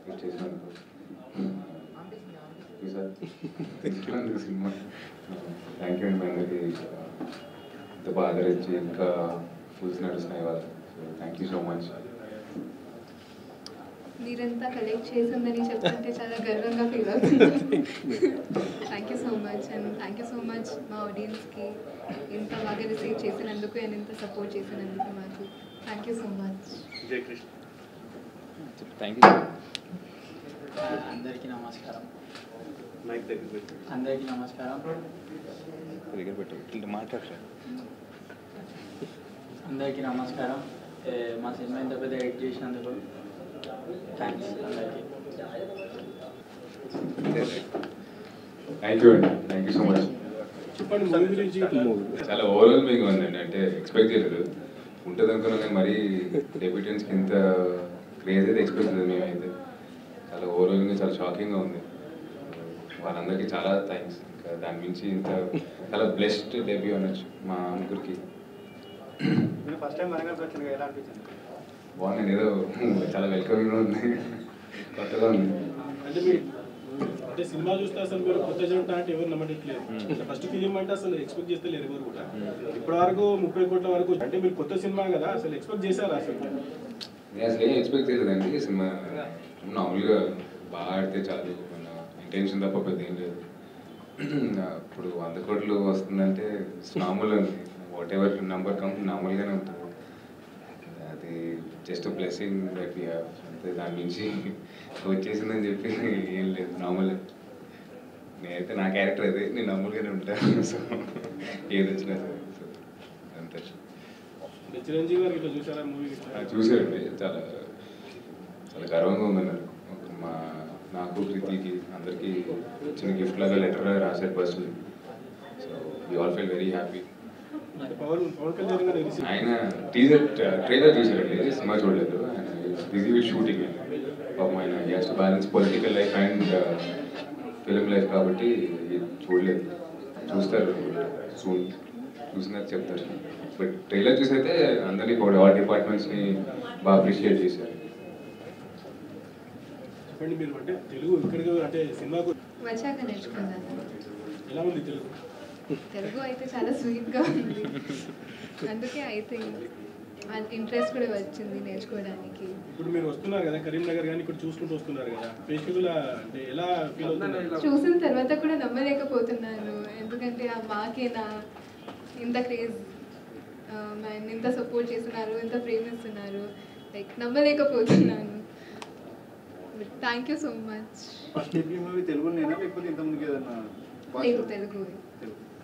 ఇది చేసినందుకు సార్ తెచ్చినందుకు సినిమా థ్యాంక్ యూ అండి మీ అందరికీ ఇంత బాగా ఆదరించి ఇంకా ఫుల్స్ నడుస్తున్నాయి వాళ్ళు so thank you so much మీరంతా కలెక్ట్ చేసిందని చెప్తుంటే చాలా గర్వంగా ఫీల్ అవుతుంది thank you so much and thank you so much మా ఆడియన్స్కి ఇంత బాగా రిసీవ్ చేసినందుకు అండ్ ఇంత సపోర్ట్ చేసినందుకు మాకు థ్యాంక్ యూ సో మచ్ జై కృష్ణ థ్యాంక్ యూ అందరికీ నమస్కారం మైక్ దగ్గర పెట్టు. అందరికీ నమస్కారం దగ్గర పెట్టు ఇట్లా మాట్లాడరా అందరికీ నమస్కారం ఏ, మా సినిమా ఇంత పెద్ద ఎడిట్ చేసినందుకు థ్యాంక్స్ అందరికీ థ్యాంక్ యూ అండి థ్యాంక్ యూ సో మచ్ చెప్పండి మూవీ గురించి చాలా ఓవర్వెల్మింగ్ ఉందండి అంటే ఎక్స్పెక్ట్ చేయలేదు ఉంటుంది అనుకున్నాం కానీ మరీ డెబ్యూటెన్స్కి ఇంత క్రేజ్ అయితే ఎక్స్పెక్ట్ చేయలేదు మేమైతే చాలా ఓవర్వెల్మింగ్ చాలా షాకింగ్గా ఉంది వాళ్ళందరికీ చాలా థ్యాంక్స్ ఇంకా దాని మించి ఇంత చాలా బ్లెస్డ్ డెబ్యూ అనొచ్చు మా ముగ్గురికి మీరు ఫస్ట్ టైం వరంగల్ వచ్చింది కదా, ఎలా అనిపించింది బాగుంది ఏదో చాలా వెల్కమింగ్గా ఉంది కొత్తగా ఉంది అంటే మీరు అంటే సినిమా చూస్తే అసలు మీరు కొత్త జంట అంటే ఎవరు నమ్మట్లేదు ఫస్ట్ ఫిలిం అంటే అసలు ఎక్స్పెక్ట్ చేస్తే లేరు ఎవరు కూడా ఇప్పటి వరకు ముప్పై కోట్ల వరకు అంటే మీరు కొత్త సినిమా కదా అసలు ఎక్స్పెక్ట్ చేశారా అసలు నేను అసలు ఏం ఎక్స్పెక్ట్ చేయలేదండి సినిమా మామూలుగా బాగా ఆడితే చాలు మన ఇంటెన్షన్ తప్ప పెద్ద ఏం లేదు ఇప్పుడు వంద కోట్లు వస్తుందంటే మామూలు వాట్ ఎవర్ నెంబర్ కమ్ నార్మల్గానే ఉంటుంది అది just blessing that we have అంతే దాని నుంచి వచ్చేసిందని చెప్పి ఏం లేదు నార్మల్ నేనైతే నా క్యారెక్టర్ అదే నేను నార్మల్గానే ఉంటాను సో ఏది వచ్చినా సరే సో అంతే అంటే చిరంజీవి గారు ఇట్లా చూసారా మూవీ ఆ, చూశారండి చాలా చాలా గర్వంగా ఉందన్నారు మా నాకు ప్రీతికి అందరికీ చిన్న గిఫ్ట్ లాగా లెటర్ రాశారు personal so we all feel very happy Pawan Pawan Kalyan garu receive ఆయన టీజర్ ట్రైలర్ చూసారండి సినిమా చూడలేదు ఆయన బిజీ విత్ షూటింగ్ పాపం ఆయన has to balance political life and film life కాబట్టి ఇది చూడలేదు చూస్తారు సూన్ చూసినాక చెప్తారు బట్ ట్రైలర్ చూసైతే అందరినీ కూడా ఆల్ డిపార్ట్మెంట్స్ని బాగా అప్రిషియేట్ చేశారు చెప్పండి మీరు అంటే తెలుగు ఇక్కడికి అంటే సినిమాకు వచ్చాక నేర్చుకున్నాను ఎలా ఉంది తెలుగు తెలుగు అయితే చాలా స్వీట్గా ఉంది అందుకే ఐ థింక్ ఇంట్రెస్ట్ కూడా వచ్చింది నేర్చుకోవడానికి ఇప్పుడు మీరు వస్తున్నారు కదా కరీంనగర్ కానీ ఇక్కడ చూసుకుంటూ వస్తున్నారు కదా ప్రేక్షకుల అంటే ఎలా ఫీల్ అవుతున్నారు చూసిన తర్వాత కూడా నమ్మలేకపోతున్నాను ఎందుకంటే ఆ మాకేనా ఇంత క్రేజ్ ఇంత సపోర్ట్ చేస్తున్నారు ఇంత ప్రేమిస్తున్నారు లైక్ నమ్మలేకపోతున్నాను thank you so much first debut movie తెలుగులోనేనా లేకపోతే ఇంత ముందుకు ఏదన్నా తెలుగు తెలుగు తెలుగు